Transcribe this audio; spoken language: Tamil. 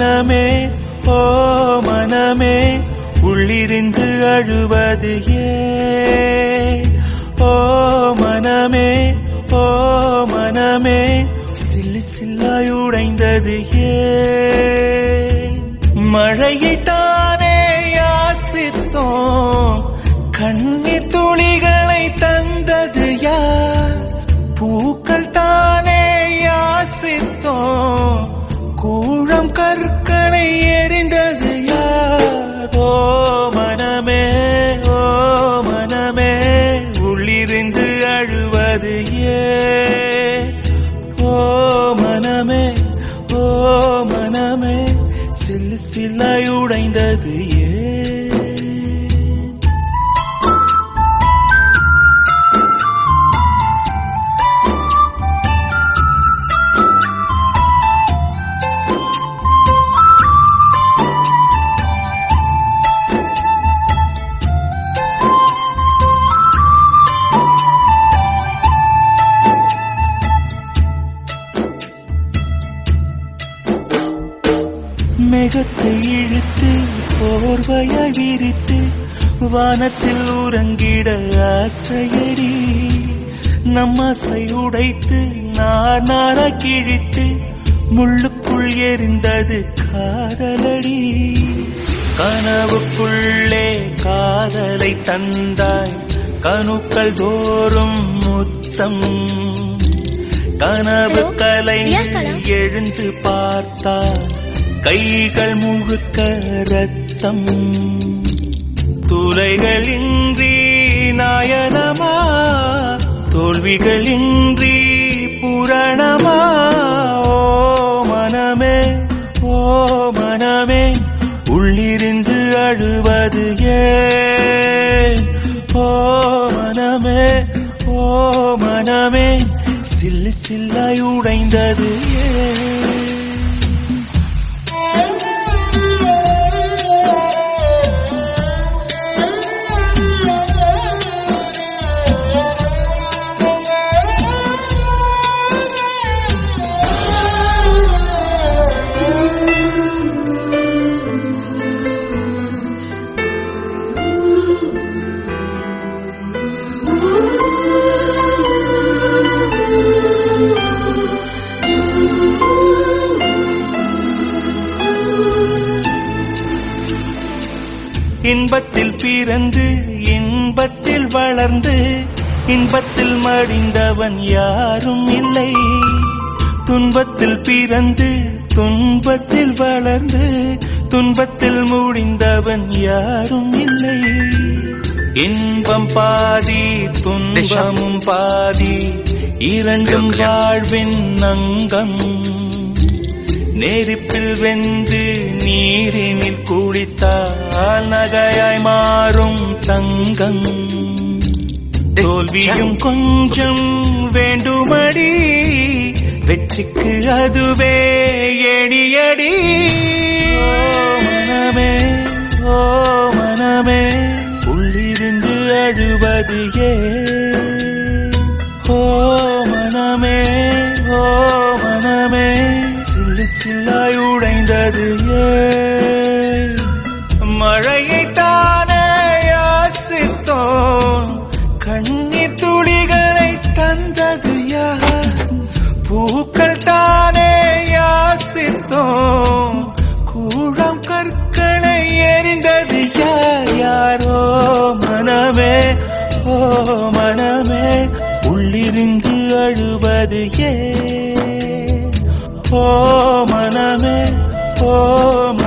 மனமே ஓ மனமே உள்ளிருந்து அழுவது ஏன் ஓ மனமே ஓ மனமே சில்லு சில்லாய் உடைந்தது ஏன் மழையை தானே யாசித்தோம் கண்ணீர் துளிகளை தந்தது யார் பூக்கள் தானே யாசித்தோம் கூழம் கற்களை எரிந்தது யார் ஓ மனமே ஓ மனமே உள்ளிருந்து அழுவது ஏன் ஓ மனமே ஓ மனமே சில்லு சில்லாய் உடைந்தது ஏன் மேகத்தை இழுத்து போர்வையாய் விரித்து வானத்தில் உறங்கிட ஆசையடி நம் ஆசை உடைத்து நார் நாரா கிழித்து முள்ளுக்குள் எரிந்தது காதலடி கனவுக்குள்ளே காதலை தந்தாய் கணுக்கள் தோறும் முத்தம் கனவு Hello? கலைந்து பிரியா கலா? எழுந்து பார்த்தால் கைகள் முழுக்க ரத்தம் துளைகளின்றி நாயனமா தோல்விகளின்றி புரணமா ஓ மனமே ஓ மனமே உள்ளிருந்து அழுவது ஏன் ஓ மனமே ஓ மனமே சில்லு சில்லாய் உடைந்தது ஏன் இன்பத்தில் பிறந்து இன்பத்தில் வளர்ந்து இன்பத்தில் மடிந்தவன் யாரும் இல்லை துன்பத்தில் பிறந்து துன்பத்தில் வளர்ந்து துன்பத்தில் முடிந்தவன் யாரும் இல்லை இன்பம் பாதி துன்பமும் பாதி இரண்டும் வாழ்வின் அங்கம் நெருப்பில் வெந்து நீரினில் குளித்தால் நகையாய் மாறும் தங்கம் தோல்வியும் கொஞ்சம் வேண்டுமடி வெற்றிக்கு அதுவே எடியடி ஓ மனமே ஓ மனமே உள்ளிருந்து அழுவது ஏன் ஓ மனமே ஓ மனமே சில்லு சில்லாய் உடைந்தது ஏன் மழையை தானே யாசித்தோம் கண்ணீர் துளிகளை தந்தது யார் பூக்கள் தானே யாசித்தோம் கூழம் கற்களை எரிந்தது யார் யாரோ மனமே ஓ மனமே உள்ளிருந்து அழுவது ஏன் ஓ மனமே ஓ